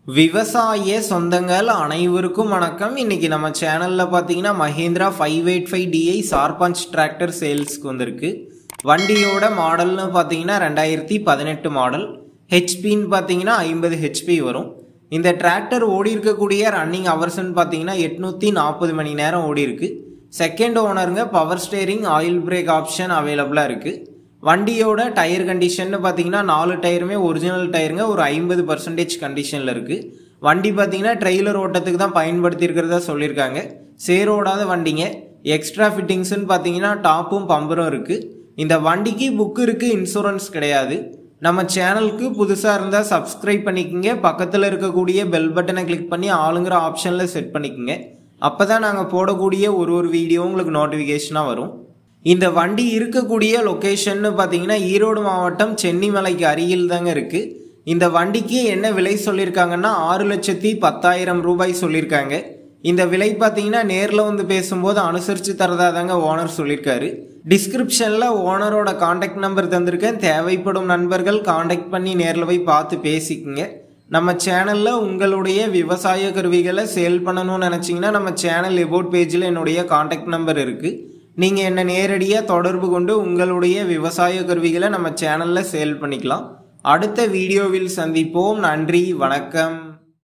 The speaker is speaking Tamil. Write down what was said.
விவசாய சொந்தங்கள் அனைவருக்கும் வணக்கம் இன்னைக்கு நம்ம சேனல்ல பார்த்தீங்கன்னா Mahindra five eight five DI Sarpanch tractor சேல்ஸ்க்கு வந்திருக்கு வண்டியோட மாடல்னு பார்த்தீங்கன்னா ரெண்டாயிரத்தி பதினெட்டு மாடல் ஹெச்பின்னு பார்த்தீங்கன்னா ஐம்பது ஹெச்பி வரும் இந்த டிராக்டர் ஓடி இருக்கக்கூடிய ரன்னிங் ஹவர்ஸ்ன்னு பார்த்தீங்கன்னா எட்நூற்றி நாற்பது மணி நேரம் ஓடி இருக்கு செகண்ட் ஓனருங்க power steering oil brake option அவைலபிளாக இருக்குது வண்டியோட டயர் கண்டிஷன் பார்த்தீங்கன்னா நாலு டயருமே ஒரிஜினல் டயருங்க ஒரு ஐம்பது பர்சன்டேஜ் கண்டிஷனில் இருக்குது வண்டி பார்த்தீங்கன்னா ட்ரெய்லர் ஓட்டத்துக்கு தான் பயன்படுத்தியிருக்கிறதா சொல்லியிருக்காங்க சேரோடாத வண்டிங்க எக்ஸ்ட்ரா ஃபிட்டிங்ஸ்னு பார்த்தீங்கன்னா டாப்பும் பம்பரும் இருக்குது இந்த வண்டிக்கு புக்கு இருக்குது இன்சூரன்ஸ் கிடையாது நம்ம சேனலுக்கு புதுசாக இருந்தால் சப்ஸ்கிரைப் பண்ணிக்கோங்க பக்கத்தில் இருக்கக்கூடிய பெல் பட்டனை கிளிக் பண்ணி ஆளுங்கிற ஆப்ஷனில் செட் பண்ணிக்கோங்க அப்போ தான் நாங்கள் போடக்கூடிய ஒரு ஒரு வீடியோ உங்களுக்கு நோட்டிஃபிகேஷனாக வரும் இந்த வண்டி இருக்கக்கூடிய லொக்கேஷன்னு பார்த்தீங்கன்னா ஈரோடு மாவட்டம் சென்னிமலைக்கு அருகில் தாங்க இருக்குது இந்த வண்டிக்கு என்ன விலை சொல்லியிருக்காங்கன்னா ஆறு லட்சத்தி பத்தாயிரம் ரூபாய் சொல்லியிருக்காங்க இந்த விலை பார்த்தீங்கன்னா நேரில் வந்து பேசும்போது அனுசரித்து தரதா தாங்க ஓனர் சொல்லியிருக்காரு டிஸ்கிரிப்ஷனில் ஓனரோட காண்டாக்ட் நம்பர் தந்திருக்கேன் தேவைப்படும் நண்பர்கள் காண்டாக்ட் பண்ணி நேரில் போய் பார்த்து பேசிக்குங்க நம்ம சேனலில் உங்களுடைய விவசாய கருவிகளை சேல் பண்ணணும்னு நினச்சிங்கன்னா நம்ம சேனல் எபோட் பேஜில் என்னுடைய காண்டாக்ட் நம்பர் இருக்குது நீங்கள் என்னை நேரடியாக தொடர்பு கொண்டு உங்களுடைய விவசாய கருவிகளை நம்ம சேனலில் சேல் பண்ணிக்கலாம் அடுத்த வீடியோவில் சந்திப்போம் நன்றி வணக்கம்